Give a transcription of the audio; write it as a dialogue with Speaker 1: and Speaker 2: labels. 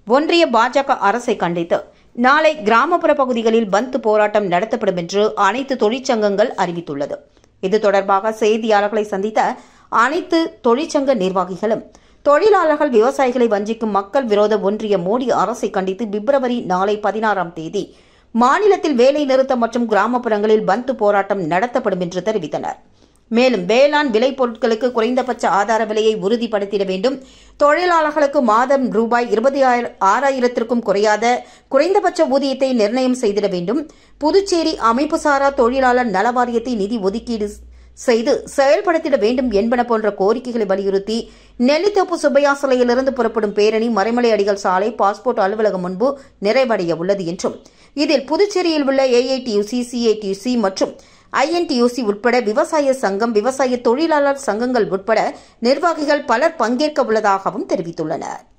Speaker 1: ஒன்றிய பாஜக அரசை கண்டித்து நாளை கிராமப்புற பகுதிகளில் பந்த் போராட்டம் நடத்தப்படும் என்று அனைத்து தொழிற்சங்கங்கள் அறிவித்துள்ளது இது தொடர்பாக செய்தியாளர்களை சந்தித்த அனைத்து தொழிற்சங்க நிர்வாகிகளும் தொழிலாளர்கள் விவசாயிகளை வஞ்சிக்கும் மக்கள் விரோத ஒன்றிய மோடி அரசை கண்டித்து பிப்ரவரி நாளை பதினாறாம் தேதி மாநிலத்தில் வேலை நிறுத்தம் மற்றும் கிராமப்புறங்களில் பந்த் போராட்டம் நடத்தப்படும் என்று தெரிவித்தனர் மேலும் வேளாண் விளைபொருட்களுக்கு குறைந்தபட்ச ஆதார விலையை உறுதிப்படுத்திட வேண்டும் தொழிலாளர்களுக்கு மாதம் ரூபாய் இருபத்தி ஆறாயிரத்திற்கும் குறையாத குறைந்தபட்ச ஊதியத்தை நிர்ணயம் செய்திட வேண்டும் புதுச்சேரி அமைப்புசாரா தொழிலாளர் நல வாரியத்தை நிதி ஒதுக்கீடு செய்து செயல்படுத்திட வேண்டும் என்பன போன்ற கோரிக்கைகளை வலியுறுத்தி நெல்லித்தோப்பு சுப்பையா சிலையிலிருந்து புறப்படும் பேரணி மறைமலை அடிகள் சாலை பாஸ்போர்ட் அலுவலகம் முன்பு நிறைவடைய உள்ளது என்றும் இதில் புதுச்சேரியில் உள்ள ஏஐடியூசி சிஐடியூசி மற்றும் ஐஎன்டியூசி உட்பட விவசாய சங்கம் விவசாய தொழிலாளர் சங்கங்கள் உட்பட நிர்வாகிகள் பலர் பங்கேற்க உள்ளதாகவும் தெரிவித்துள்ளனர்